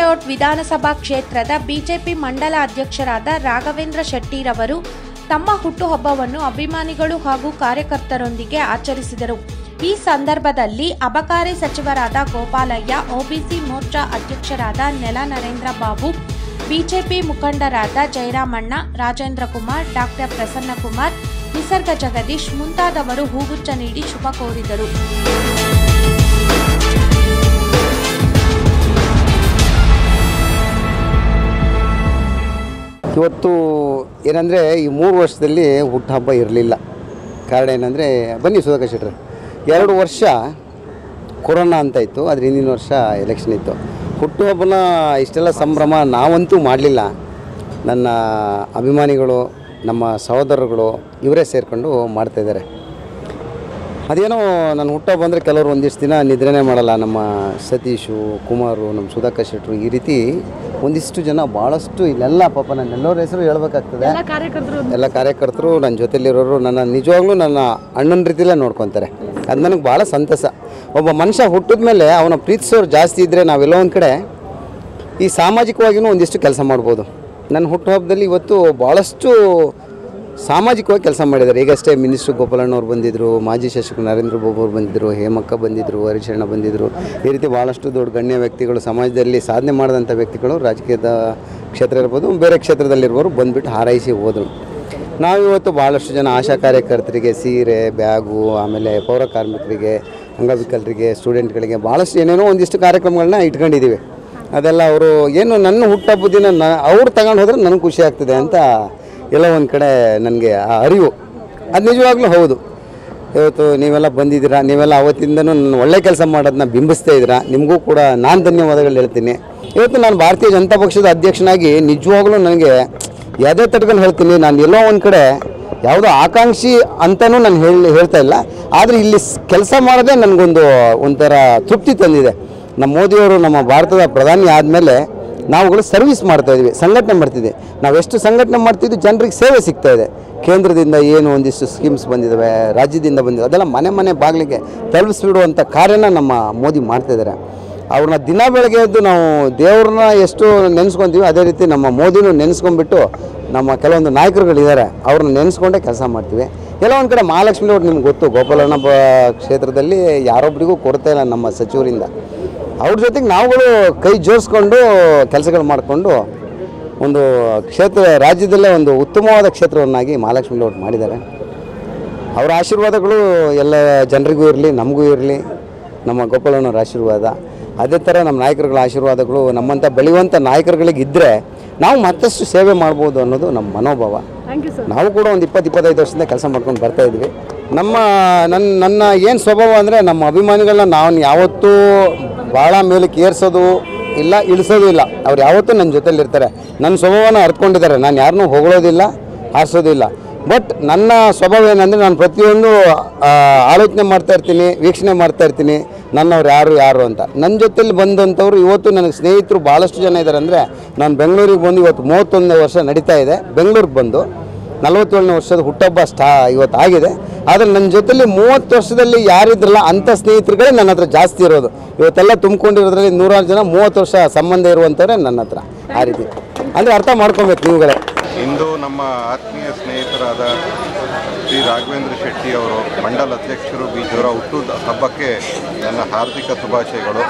layout ವಿಧಾನಸಭಾ ಕ್ಷೇತ್ರದ BJP ಮಂಡಲ ಅಧ್ಯಕ್ಷರಾದ ರಾಘವೇಂದ್ರ ಶೆಟ್ಟಿರವರು ತಮ್ಮ ಹುಟ್ಟುಹಬ್ಬವನ್ನು ಅಭಿಮಾನಿಗಳು ಹಾಗೂ ಕಾರ್ಯಕರ್ತರೊಂದಿಗೆ ಆಚರಿಸಿದರು ಈ ಸಂದರ್ಭದಲ್ಲಿ ಅಬಕಾರಿ ಸಚಿವರಾದ ಗೋಪಾಲಯ್ಯ ಒಬಿಸಿ ಮೋರ್ಚಾ ಅಧ್ಯಕ್ಷರಾದ ನೆಲ ನರೇಂದ್ರ ಬಾಬು ಬಿಜೆಪಿ ಮುಖಂಡರಾದ ಜಯರಾಮಣ್ಣ ರಾಜೇಂದ್ರ ಕುಮಾರ್ ಡಾಕ್ಟರ್ ಪ್ರಸನ್ನಕುಮಾರ್ ನಿಸರ್ಗ ಜಗದೀಶ್ ಮುಂತಾದವರು ಹೂಗುಚ್ಛ ನೀಡಿ ಶುಭ ಕೋರಿದರು ಇವತ್ತು ಏನಂದರೆ ಈ ಮೂರು ವರ್ಷದಲ್ಲಿ ಹುಟ್ಟುಹಬ್ಬ ಇರಲಿಲ್ಲ ಕಾರಣ ಏನಂದರೆ ಬನ್ನಿ ಸುಧಾಕರ್ ಶೆಟ್ರೆ ಎರಡು ವರ್ಷ ಕೊರೋನಾ ಅಂತ ಇತ್ತು ಅದ್ರ ಹಿಂದಿನ ವರ್ಷ ಎಲೆಕ್ಷನ್ ಇತ್ತು ಹುಟ್ಟುಹಬ್ಬನ ಇಷ್ಟೆಲ್ಲ ಸಂಭ್ರಮ ನಾವಂತೂ ಮಾಡಲಿಲ್ಲ ನನ್ನ ಅಭಿಮಾನಿಗಳು ನಮ್ಮ ಸಹೋದರರುಗಳು ಇವರೇ ಸೇರಿಕೊಂಡು ಮಾಡ್ತಾಯಿದ್ದಾರೆ ಅದೇನೋ ನಾನು ಹುಟ್ಟಹಬ್ಬ ಅಂದರೆ ಕೆಲವರು ಒಂದಿಷ್ಟು ದಿನ ನಿದ್ರೆನೇ ಮಾಡಲ್ಲ ನಮ್ಮ ಸತೀಶು ಕುಮಾರು ನಮ್ಮ ಸುಧಾಕರ್ ಶೆಟ್ಟರು ಈ ರೀತಿ ಒಂದಿಷ್ಟು ಜನ ಭಾಳಷ್ಟು ಇಲ್ಲೆಲ್ಲ ಪಾಪ ನಾನು ಎಲ್ಲರ ಹೆಸರು ಹೇಳ್ಬೇಕಾಗ್ತದೆ ಎಲ್ಲ ಕಾರ್ಯಕರ್ತರು ನನ್ನ ಜೊತೆಲಿರೋರು ನನ್ನ ನಿಜವಾಗ್ಲೂ ನನ್ನ ಅಣ್ಣನ ರೀತಿಲೇ ನೋಡ್ಕೊತಾರೆ ಅದು ನನಗೆ ಭಾಳ ಸಂತಸ ಒಬ್ಬ ಮನುಷ್ಯ ಹುಟ್ಟಿದ ಮೇಲೆ ಅವನ ಪ್ರೀತಿಸೋರು ಜಾಸ್ತಿ ಇದ್ದರೆ ನಾವೆಲ್ಲೋ ಒಂದು ಕಡೆ ಈ ಸಾಮಾಜಿಕವಾಗಿಯೂ ಒಂದಿಷ್ಟು ಕೆಲಸ ಮಾಡ್ಬೋದು ನನ್ನ ಹುಟ್ಟುಹಬ್ಬದಲ್ಲಿ ಇವತ್ತು ಭಾಳಷ್ಟು ಸಾಮಾಜಿಕವಾಗಿ ಕೆಲಸ ಮಾಡಿದ್ದಾರೆ ಈಗಷ್ಟೇ ಮಿನಿಸ್ಟ್ರು ಗೋಪಾಲಣ್ಣವ್ರು ಬಂದಿದ್ದರು ಮಾಜಿ ಶಾಸಕರು ನರೇಂದ್ರ ಬಾಬು ಅವ್ರು ಬಂದಿದ್ದರು ಹೇಮಕ್ಕ ಬಂದಿದ್ದರು ಹರಿಶರಣ ಬಂದಿದ್ದರು ಈ ರೀತಿ ಭಾಳಷ್ಟು ದೊಡ್ಡ ಗಣ್ಯ ವ್ಯಕ್ತಿಗಳು ಸಮಾಜದಲ್ಲಿ ಸಾಧನೆ ಮಾಡಿದಂಥ ವ್ಯಕ್ತಿಗಳು ರಾಜಕೀಯದ ಕ್ಷೇತ್ರ ಇರ್ಬೋದು ಬೇರೆ ಕ್ಷೇತ್ರದಲ್ಲಿರುವವರು ಬಂದುಬಿಟ್ಟು ಹಾರೈಸಿ ಹೋದರು ನಾವಿವತ್ತು ಭಾಳಷ್ಟು ಜನ ಆಶಾ ಕಾರ್ಯಕರ್ತರಿಗೆ ಸೀರೆ ಬ್ಯಾಗು ಆಮೇಲೆ ಪೌರ ಕಾರ್ಮಿಕರಿಗೆ ಅಂಗವಿಕಲರಿಗೆ ಸ್ಟೂಡೆಂಟ್ಗಳಿಗೆ ಭಾಳಷ್ಟು ಏನೇನೋ ಒಂದಿಷ್ಟು ಕಾರ್ಯಕ್ರಮಗಳನ್ನ ಇಟ್ಕೊಂಡಿದ್ದೀವಿ ಅದೆಲ್ಲ ಅವರು ಏನು ನನ್ನ ಹುಟ್ಟಹಬ್ಬದ ದಿನ ನ ಅವ್ರು ತಗೊಂಡು ಹೋದ್ರೆ ನನಗೆ ಖುಷಿ ಆಗ್ತದೆ ಅಂತ ಎಲ್ಲ ಒಂದು ಕಡೆ ನನಗೆ ಆ ಅರಿವು ಅದು ನಿಜವಾಗ್ಲೂ ಹೌದು ಇವತ್ತು ನೀವೆಲ್ಲ ಬಂದಿದ್ದೀರಾ ನೀವೆಲ್ಲ ಅವತ್ತಿಂದನೂ ನನ್ನ ಒಳ್ಳೆ ಕೆಲಸ ಮಾಡೋದನ್ನ ಬಿಂಬಿಸ್ತಾ ಇದ್ದೀರಾ ನಿಮಗೂ ಕೂಡ ನಾನು ಧನ್ಯವಾದಗಳು ಹೇಳ್ತೀನಿ ಇವತ್ತು ನಾನು ಭಾರತೀಯ ಜನತಾ ಪಕ್ಷದ ಅಧ್ಯಕ್ಷನಾಗಿ ನಿಜವಾಗ್ಲೂ ನನಗೆ ಯಾವುದೇ ತಟ್ಕೊಂಡು ಹೇಳ್ತೀನಿ ನಾನು ಎಲ್ಲೋ ಒಂದು ಕಡೆ ಯಾವುದೋ ಆಕಾಂಕ್ಷಿ ಅಂತಲೂ ನಾನು ಹೇಳಿ ಹೇಳ್ತಾ ಇಲ್ಲ ಆದರೆ ಇಲ್ಲಿ ಕೆಲಸ ಮಾಡೋದೇ ನನಗೊಂದು ಒಂಥರ ತೃಪ್ತಿ ತಂದಿದೆ ನಮ್ಮ ಮೋದಿಯವರು ನಮ್ಮ ಭಾರತದ ಪ್ರಧಾನಿ ಆದಮೇಲೆ ನಾವುಗಳು ಸರ್ವಿಸ್ ಮಾಡ್ತಾ ಇದ್ವಿ ಸಂಘಟನೆ ಮಾಡ್ತಿದ್ವಿ ನಾವೆಷ್ಟು ಸಂಘಟನೆ ಮಾಡ್ತಿದ್ವಿ ಜನರಿಗೆ ಸೇವೆ ಸಿಗ್ತಾ ಇದೆ ಕೇಂದ್ರದಿಂದ ಏನು ಒಂದಿಷ್ಟು ಸ್ಕೀಮ್ಸ್ ಬಂದಿದ್ದಾವೆ ರಾಜ್ಯದಿಂದ ಬಂದಿದೆ ಅದೆಲ್ಲ ಮನೆ ಮನೆ ಬಾಗಿಲಿಗೆ ತಲುಪಿಸ್ಬಿಡುವಂಥ ಕಾರ್ಯನ ನಮ್ಮ ಮೋದಿ ಮಾಡ್ತಾಯಿದ್ದಾರೆ ಅವ್ರನ್ನ ದಿನ ಬೆಳಗ್ಗೆ ಎದ್ದು ನಾವು ದೇವ್ರನ್ನ ಎಷ್ಟು ನೆನೆಸ್ಕೊತೀವಿ ಅದೇ ರೀತಿ ನಮ್ಮ ಮೋದಿನೂ ನೆನೆಸ್ಕೊಂಡ್ಬಿಟ್ಟು ನಮ್ಮ ಕೆಲವೊಂದು ನಾಯಕರುಗಳಿದ್ದಾರೆ ಅವ್ರನ್ನ ನೆನೆಸ್ಕೊಂಡೇ ಕೆಲಸ ಮಾಡ್ತೀವಿ ಎಲ್ಲ ಒಂದು ಕಡೆ ಮಹಾಲಕ್ಷ್ಮಿ ಅವ್ರು ನಿಮ್ಗೆ ಗೊತ್ತು ಗೋಪಾಲಣ್ಣ ಬ ಕ್ಷೇತ್ರದಲ್ಲಿ ಯಾರೊಬ್ಬರಿಗೂ ಕೊರತೆ ಇಲ್ಲ ನಮ್ಮ ಸಚಿವರಿಂದ ಅವ್ರ ಜೊತೆಗೆ ನಾವುಗಳು ಕೈ ಜೋಡಿಸ್ಕೊಂಡು ಕೆಲಸಗಳು ಮಾಡಿಕೊಂಡು ಒಂದು ಕ್ಷೇತ್ರ ರಾಜ್ಯದಲ್ಲೇ ಒಂದು ಉತ್ತಮವಾದ ಕ್ಷೇತ್ರವನ್ನಾಗಿ ಮಹಾಲಕ್ಷ್ಮಿ ಲೇಔಟ್ ಮಾಡಿದ್ದಾರೆ ಅವರ ಆಶೀರ್ವಾದಗಳು ಎಲ್ಲ ಜನರಿಗೂ ಇರಲಿ ನಮಗೂ ಇರಲಿ ನಮ್ಮ ಗೋಪಾಲಣ್ಣವ್ರ ಆಶೀರ್ವಾದ ಅದೇ ಥರ ನಮ್ಮ ನಾಯಕರುಗಳ ಆಶೀರ್ವಾದಗಳು ನಮ್ಮಂಥ ಬೆಳೆಯುವಂಥ ನಾಯಕರುಗಳಿಗೆ ಇದ್ದರೆ ನಾವು ಮತ್ತಷ್ಟು ಸೇವೆ ಮಾಡ್ಬೋದು ಅನ್ನೋದು ನಮ್ಮ ಮನೋಭಾವ ನಾವು ಕೂಡ ಒಂದು ಇಪ್ಪತ್ತು ಇಪ್ಪತ್ತೈದು ವರ್ಷದಿಂದ ಕೆಲಸ ಮಾಡ್ಕೊಂಡು ಬರ್ತಾ ಇದ್ವಿ ನಮ್ಮ ನನ್ನ ನನ್ನ ಏನು ಸ್ವಭಾವ ಅಂದರೆ ನಮ್ಮ ಅಭಿಮಾನಿಗಳನ್ನ ನಾವು ಯಾವತ್ತೂ ಭಾಳ ಮೇಲಕ್ಕೆ ಏರ್ಸೋದು ಇಲ್ಲ ಇಳಿಸೋದು ಇಲ್ಲ ಅವ್ರು ಯಾವತ್ತೂ ನನ್ನ ಜೊತೆಲಿ ಇರ್ತಾರೆ ನನ್ನ ಸ್ವಭಾವನ ಅರ್ತ್ಕೊಂಡಿದ್ದಾರೆ ನಾನು ಯಾರನ್ನೂ ಹೊಗಳೋದಿಲ್ಲ ಹಾರಿಸೋದಿಲ್ಲ ಬಟ್ ನನ್ನ ಸ್ವಭಾವ ಏನಂದರೆ ನಾನು ಪ್ರತಿಯೊಂದು ಆ, ಆಲೋಚನೆ ಮಾಡ್ತಾ ಇರ್ತೀನಿ ವೀಕ್ಷಣೆ ಮಾಡ್ತಾ ಇರ್ತೀನಿ ನನ್ನವ್ರು ಯಾರು ಯಾರು ಅಂತ ನನ್ನ ಜೊತೆಲಿ ಬಂದಂಥವ್ರು ಇವತ್ತು ನನಗೆ ಸ್ನೇಹಿತರು ಭಾಳಷ್ಟು ಜನ ಇದ್ದಾರೆ ಅಂದರೆ ನಾನು ಬೆಂಗಳೂರಿಗೆ ಬಂದು ಇವತ್ತು ಮೂವತ್ತೊಂದನೇ ವರ್ಷ ನಡೀತಾ ಇದೆ ಬೆಂಗಳೂರಿಗೆ ಬಂದು ನಲವತ್ತೇಳನೇ ವರ್ಷದ ಹುಟ್ಟಹಬ್ಬ ಸ್ಟಾ ಇವತ್ತು ಆಗಿದೆ ಆದರೆ ನನ್ನ ಜೊತೆಲಿ ಮೂವತ್ತು ವರ್ಷದಲ್ಲಿ ಯಾರಿದ್ರಲ್ಲ ಅಂಥ ಸ್ನೇಹಿತರುಗಳೇ ನನ್ನ ಹತ್ರ ಜಾಸ್ತಿ ಇರೋದು ಇವತ್ತೆಲ್ಲ ತುಂಬಿಕೊಂಡಿರೋದ್ರಲ್ಲಿ ನೂರಾರು ಜನ ಮೂವತ್ತು ವರ್ಷ ಸಂಬಂಧ ಇರುವಂಥವ್ರೆ ನನ್ನ ಹತ್ರ ಆ ರೀತಿ ಅಂದರೆ ಅರ್ಥ ಮಾಡ್ಕೊಬೇಕು ನೀವುಗಳೇ ಇಂದು ನಮ್ಮ ಆತ್ಮೀಯ ಸ್ನೇಹಿತರಾದ ಶ್ರೀ ರಾಘವೇಂದ್ರ ಶೆಟ್ಟಿ ಅವರು ಮಂಡಲ ಅಧ್ಯಕ್ಷರು ಬಿಜವರ ಹುಟ್ಟು ಹಬ್ಬಕ್ಕೆ ನನ್ನ ಹಾರ್ದಿಕ ಶುಭಾಶಯಗಳು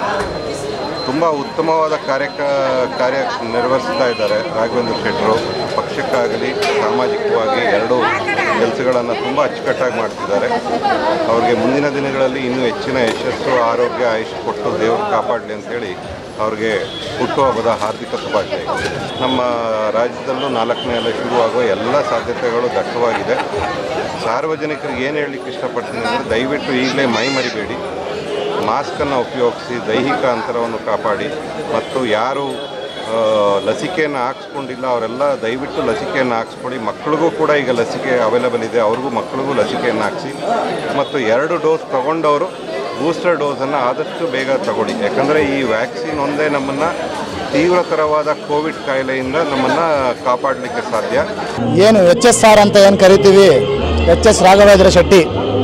ತುಂಬ ಉತ್ತಮವಾದ ಕಾರ್ಯ ಕಾರ್ಯ ನಿರ್ವಹಿಸ್ತಾ ಇದ್ದಾರೆ ರಾಘವೇಂದ್ರ ಶೆಟ್ಟರು ಪಕ್ಷಕ್ಕಾಗಲಿ ಸಾಮಾಜಿಕವಾಗಿ ಎರಡೂ ಕೆಲಸಗಳನ್ನು ತುಂಬ ಅಚ್ಚುಕಟ್ಟಾಗಿ ಮಾಡ್ತಿದ್ದಾರೆ ಅವ್ರಿಗೆ ಮುಂದಿನ ದಿನಗಳಲ್ಲಿ ಇನ್ನೂ ಹೆಚ್ಚಿನ ಯಶಸ್ಸು ಆರೋಗ್ಯ ಆಯುಷ್ ಕೊಟ್ಟು ದೇವರು ಕಾಪಾಡಲಿ ಅಂತೇಳಿ ಅವ್ರಿಗೆ ಹುಟ್ಟುಹಬ್ಬದ ಹಾರ್ದಿಕ ಶುಭಾಶಯಗಳು ನಮ್ಮ ರಾಜ್ಯದಲ್ಲೂ ನಾಲ್ಕನೇ ಅಲೆ ಶುರುವಾಗುವ ಎಲ್ಲ ಸಾಧ್ಯತೆಗಳು ದಟ್ಟವಾಗಿದೆ ಸಾರ್ವಜನಿಕರಿಗೆ ಏನು ಹೇಳಲಿಕ್ಕೆ ಇಷ್ಟಪಡ್ತೀನಿ ಅಂದರೆ ದಯವಿಟ್ಟು ಈಗಲೇ ಮೈ ಮರಿಬೇಡಿ ಮಾಸ್ಕನ್ನು ಉಪಯೋಗಿಸಿ ದೈಹಿಕ ಅಂತರವನ್ನು ಕಾಪಾಡಿ ಮತ್ತು ಯಾರು ಆ, ಲಸಿಕೆಯನ್ನು ಹಾಕ್ಸ್ಕೊಂಡಿಲ್ಲ ಅವರೆಲ್ಲ ದಯವಿಟ್ಟು ಲಸಿಕೆಯನ್ನು ಹಾಕ್ಸ್ಕೊಳ್ಳಿ ಮಕ್ಕಳಿಗೂ ಕೂಡ ಈಗ ಲಸಿಕೆ ಅವೈಲೇಬಲ್ ಇದೆ ಅವ್ರಿಗೂ ಮಕ್ಕಳಿಗೂ ಲಸಿಕೆಯನ್ನು ಹಾಕ್ಸಿ ಮತ್ತು ಎರಡು ಡೋಸ್ ತಗೊಂಡವರು ಬೂಸ್ಟರ್ ಡೋಸನ್ನು ಆದಷ್ಟು ಬೇಗ ತಗೊಳ್ಳಿ ಯಾಕಂದರೆ ಈ ವ್ಯಾಕ್ಸಿನ್ ಒಂದೇ ನಮ್ಮನ್ನು ತೀವ್ರತರವಾದ ಕೋವಿಡ್ ಕಾಯಿಲೆಯಿಂದ ನಮ್ಮನ್ನು ಕಾಪಾಡಲಿಕ್ಕೆ ಸಾಧ್ಯ ಏನು ಎಚ್ ಎಸ್ ಆರ್ ಅಂತ ಏನು ಕರಿತೀವಿ ಎಚ್ ಎಸ್ ರಾಘವೇಂದ್ರ ಶೆಟ್ಟಿ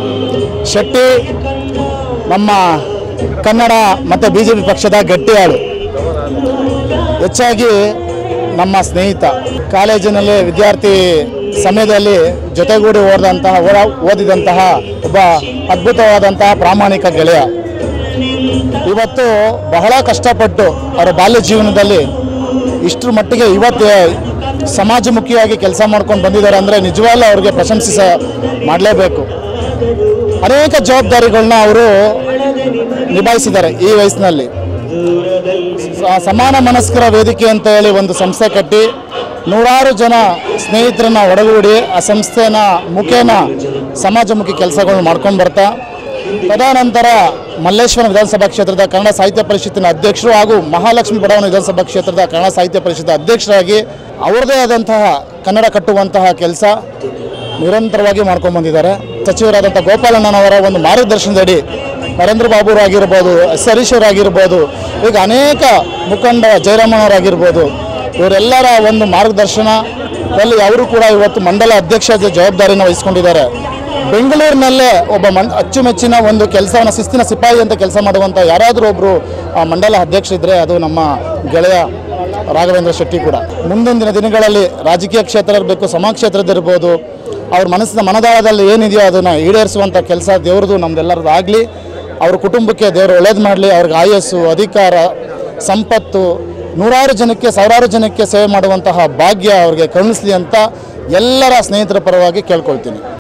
ಶೆಟ್ಟಿ ನಮ್ಮ ಕನ್ನಡ ಮತ್ತು ಬಿ ಜೆ ಪಿ ಪಕ್ಷದ ಗಟ್ಟಿಯಾಳು ಹೆಚ್ಚಾಗಿ ನಮ್ಮ ಸ್ನೇಹಿತ ಕಾಲೇಜಿನಲ್ಲಿ ವಿದ್ಯಾರ್ಥಿ ಸಮಯದಲ್ಲಿ ಜೊತೆಗೂಡಿ ಓದಿದಂತಹ ಓಡ- ಓದಿದಂತಹ ಒಬ್ಬ ಅದ್ಭುತವಾದಂತಹ ಪ್ರಾಮಾಣಿಕ ಗೆಳೆಯ ಇವತ್ತು ಬಹಳ ಕಷ್ಟಪಟ್ಟು ಅವರ ಬಾಲ್ಯ ಜೀವನದಲ್ಲಿ ಇಷ್ಟರ ಮಟ್ಟಿಗೆ ಇವತ್ತು ಸಮಾಜಮುಖಿಯಾಗಿ ಕೆಲಸ ಮಾಡ್ಕೊಂಡು ಬಂದಿದ್ದಾರೆ ಅಂದರೆ ನಿಜವಾಗ್ಲೂ ಅವ್ರಿಗೆ ಪ್ರಶಂಸಿಸ ಮಾಡಲೇಬೇಕು ಅನೇಕ ಜವಾಬ್ದಾರಿಗಳನ್ನ ಅವರು ನಿಭಾಯಿಸಿದ್ದಾರೆ ಈ ವಯಸ್ಸಿನಲ್ಲಿ ಸ- ಸಮಾನ ಮನಸ್ಕರ ವೇದಿಕೆ ಅಂತ ಹೇಳಿ ಒಂದು ಸಂಸ್ಥೆ ಕಟ್ಟಿ ನೂರಾರು ಜನ ಸ್ನೇಹಿತರನ್ನ ಒಡಗೂಡಿ ಆ ಸಂಸ್ಥೆನ ಮುಖೇನ ಸಮಾಜಮುಖಿ ಕೆಲಸಗಳನ್ನ ಮಾಡ್ಕೊಂಡು ಬರ್ತಾ ತದನಂತರ ಮಲ್ಲೇಶ್ವರ ವಿಧಾನಸಭಾ ಕ್ಷೇತ್ರದ ಕನ್ನಡ ಸಾಹಿತ್ಯ ಪರಿಷತ್ತಿನ ಅಧ್ಯಕ್ಷರು ಹಾಗೂ ಮಹಾಲಕ್ಷ್ಮಿ ಬಡಾವಣೆ ವಿಧಾನಸಭಾ ಕ್ಷೇತ್ರದ ಕನ್ನಡ ಸಾಹಿತ್ಯ ಪರಿಷತ್ ಅಧ್ಯಕ್ಷರಾಗಿ ಅವ್ರದ್ದೇ ಆದಂತಹ ಕನ್ನಡ ಕಟ್ಟುವಂತಹ ಕೆಲಸ ನಿರಂತರವಾಗಿ ಮಾಡ್ಕೊಂಡು ಬಂದಿದ್ದಾರೆ ಸಚಿವರಾದಂಥ ಗೋಪಾಲಣ್ಣನವರ ಒಂದು ಮಾರ್ಗದರ್ಶನದಡಿ ನರೇಂದ್ರ ಬಾಬುರು ಆಗಿರ್ಬೋದು ಎಸ್ ಹರೀಶ್ ಆಗಿರ್ಬೋದು ಈಗ ಅನೇಕ ಮುಖಂಡ ಜಯರಾಮಣ್ಣವರಾಗಿರ್ಬೋದು ಇವರೆಲ್ಲರ ಒಂದು ಮಾರ್ಗದರ್ಶನದಲ್ಲಿ ಅವರು ಕೂಡ ಇವತ್ತು ಮಂಡಲ ಅಧ್ಯಕ್ಷದ ಜವಾಬ್ದಾರಿನ ವಹಿಸ್ಕೊಂಡಿದ್ದಾರೆ ಬೆಂಗಳೂರಿನಲ್ಲೇ ಒಬ್ಬ ಮನ್ ಅಚ್ಚುಮೆಚ್ಚಿನ ಒಂದು ಕೆಲಸವನ್ನು ಶಿಸ್ತಿನ ಸಿಪಾಯಿ ಅಂತ ಕೆಲಸ ಮಾಡುವಂಥ ಯಾರಾದರೂ ಒಬ್ಬರು ಮಂಡಲ ಅಧ್ಯಕ್ಷರಿದ್ದರೆ ಅದು ನಮ್ಮ ಗೆಳೆಯ ರಾಘವೇಂದ್ರ ಶೆಟ್ಟಿ ಕೂಡ ಮುಂದೊಂದಿನ ದಿನಗಳಲ್ಲಿ ರಾಜಕೀಯ ಕ್ಷೇತ್ರ ಇರಬೇಕು ಸಮಾಜ ಕ್ಷೇತ್ರದಿರ್ಬೋದು ಅವ್ರ ಮನಸ್ಸಿನ ಮನದಾಳದಲ್ಲಿ ಏನಿದೆಯೋ ಅದನ್ನು ಈಡೇರಿಸುವಂಥ ಕೆಲಸ ದೇವ್ರದ್ದು ನಮ್ದೆಲ್ಲರದ್ದು ಆಗಲಿ ಅವ್ರ ಕುಟುಂಬಕ್ಕೆ ದೇವರು ಒಳ್ಳೇದು ಮಾಡಲಿ ಅವ್ರಿಗೆ ಆಯಸ್ಸು ಅಧಿಕಾರ ಸಂಪತ್ತು ನೂರಾರು ಜನಕ್ಕೆ ಸಾವಿರಾರು ಜನಕ್ಕೆ ಸೇವೆ ಮಾಡುವಂತಹ ಭಾಗ್ಯ ಅವ್ರಿಗೆ ಕರುಣಿಸ್ಲಿ ಅಂತ ಎಲ್ಲರ ಸ್ನೇಹಿತರ ಪರವಾಗಿ ಕೇಳ್ಕೊಳ್ತೀನಿ